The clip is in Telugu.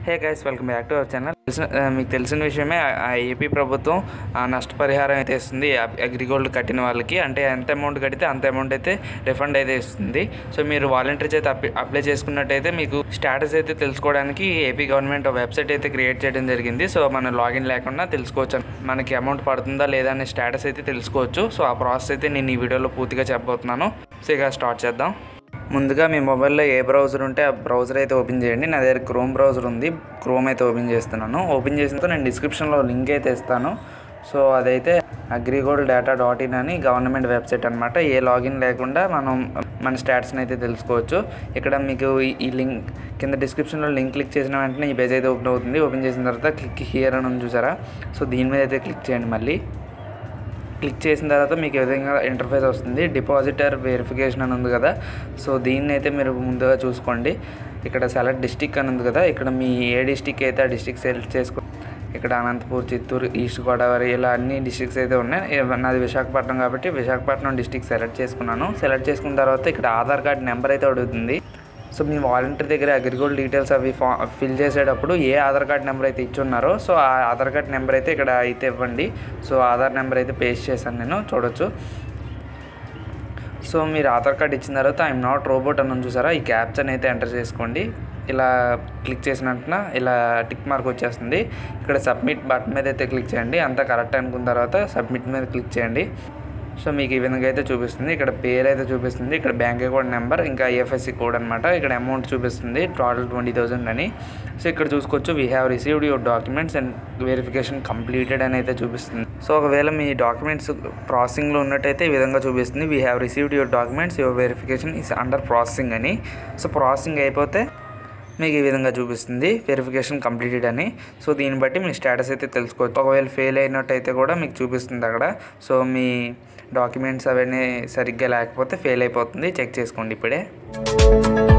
hey guys welcome back to our channel తెలిసిన ఆ, మీకు తెలిసిన విషయమే ఆ- ఆ ఏపీ ప్రభుత్వం ఆ, నష్టపరిహారం అయితే ఇస్తుంది అగ్- అగ్రిగోల్డ్ కట్టిన వాళ్ళకి అంటే ఎంత అమౌంట్ కడితే అంత అమౌంట్ అయితే రిఫండ్ అయితే ఇస్తుంది సో మీరు వాలంటీర్ చేత అప్లై- అప్లై చేసుకున్నట్టయితే మీకు స్టేటస్ అయితే తెలుసుకోవడానికి ఏపీ గవర్నమెంట్ వెబ్సైట్ అయితే క్రియేట్ చేయడం జరిగింది సో మనం లాగిన్ లేకుండా తెలుసుకోవచ్చు మనకి అమౌంట్ పడుతుందా లేదా అనే స్టేటస్ అయితే తెలుసుకోవచ్చు సో ఆ ప్రాసెస్ అయితే నేను ఈ వీడియోలో పూర్తిగా చెప్పబోతున్నాను సో ఇక స్టార్ట్ చేద్దాం ముందుగా మీ మొబైల్లో ఏ బ్రౌజర్ ఉంటే ఆ బ్రౌజర్ అయితే ఓపెన్ చేయండి నా దగ్గర క్రోమ్ బ్రౌజర్ ఉంది క్రోమ్ అయితే ఓపెన్ చేస్తున్నాను ఓపెన్ చేసిన తర్వాత నేను డిస్క్రిప్షన్లో లింక్ అయితే ఇస్తాను సో అదైతే అగ్రిగోల్డ్ డేటా డాట్ ఇన్ అని గవర్నమెంట్ వెబ్సైట్ అనమాట ఏ లాగిన్ లేకుండా మనం మన స్టాట్స్ని అయితే తెలుసుకోవచ్చు ఇక్కడ మీకు ఈ- ఈ లింక్ కింద డిస్క్రిప్షన్లో లింక్ క్లిక్ చేసిన వెంటనే ఈ పేజ్ అయితే ఓపెన్ అవుతుంది ఓపెన్ చేసిన తర్వాత క్లిక్ హియర్ అని ఉంది చూసారా సో దీని మీద అయితే క్లిక్ చేయండి మళ్ళీ క్లిక్ చేసిన తర్వాత మీకు ఈ విధంగా ఇంటర్ఫేస్ వస్తుంది డిపాజిటర్ వెరిఫికేషన్ అని ఉంది కదా సో దీన్ని అయితే మీరు ముందుగా చూసుకోండి ఇక్కడ సెలెక్ట్ డిస్టిక్ అని ఉంది కదా ఇక్కడ మీ ఏ డిస్టిక్ అయితే ఆ డిస్టిక్ సెలెక్ట్ చేసుకో ఇక్కడ అనంతపూర్ చిత్తూరు ఈస్ట్ గోదావరి ఇలా అన్ని డిస్ట్రిక్ట్స్ అయితే ఉన్నాయి ఇవ- నాది విశాఖపట్నం కాబట్టి విశాఖపట్నం డిస్టిక్ సెలెక్ట్ చేసుకున్నాను సెలెక్ట్ చేసుకున్న తర్వాత ఇక్కడ ఆధార్ కార్డ్ నెంబర్ అయితే అడుగుతుంది సో మీ వాలంటీర్ దగ్గర అగ్రిగోల్డ్ డీటెయిల్స్ అవి ఫా ఫిల్ చేసేటప్పుడు ఏ ఆధార్ కార్డ్ నెంబర్ అయితే ఇచ్చున్నారో సో ఆ ఆధార్ కార్డ్ నెంబర్ అయితే ఇక్కడ అయితే ఇవ్వండి సో ఆధార్ నెంబర్ అయితే పేస్ట్ చేశాను నేను చూడొచ్చు సో మీరు ఆధార్ కార్డ్ ఇచ్చిన తర్వాత ఐఎమ్ నాట్ రోబోట్ అని ఉంది చూసారా ఈ క్యాప్చర్ అయితే ఎంటర్ చేసుకోండి ఇలా క్లిక్ చేసిన వెంటనే ఇలా టిక్ మార్క్ వచ్చేస్తుంది ఇక్కడ సబ్మిట్ బటన్ మీద అయితే క్లిక్ చేయండి అంతా కరెక్ట్ అనుకున్న తర్వాత సబ్మిట్ మీద క్లిక్ చేయండి సో మీకు ఈ విధంగా అయితే చూపిస్తుంది ఇక్కడ పేరు అయితే చూపిస్తుంది ఇక్కడ బ్యాంక్ అకౌంట్ నెంబర్ ఇంకా ఐఎఫ్ఎస్సి కోడ్ అనమాట ఇక్కడ అమౌంట్ చూపిస్తుంది టోటల్ ట్వంటీ థౌసండ్ అని సో ఇక్కడ చూసుకోవచ్చు we have received your documents and verification completed అని అయితే చూపిస్తుంది సో ఒకవేళ మీ డాక్యుమెంట్స్ ప్రాసెసింగ్లో ఉన్నట్టయితే ఈ విధంగా చూపిస్తుంది we have received your documents your verification is under processing అని సో ప్రాసెసింగ్ అయిపోతే మీకు ఈ విధంగా చూపిస్తుంది వెరిఫికేషన్ కంప్లీటెడ్ అని సో దీన్ని బట్టి మీ స్టేటస్ అయితే తెలుసుకోవచ్చు ఒకవేళ ఫెయిల్ అయినట్టయితే కూడా మీకు చూపిస్తుంది అక్కడ సో మీ డాక్యుమెంట్స్ అవన్నీ సరిగ్గా లేకపోతే ఫెయిల్ అయిపోతుంది చెక్ చేసుకోండి ఇప్పుడే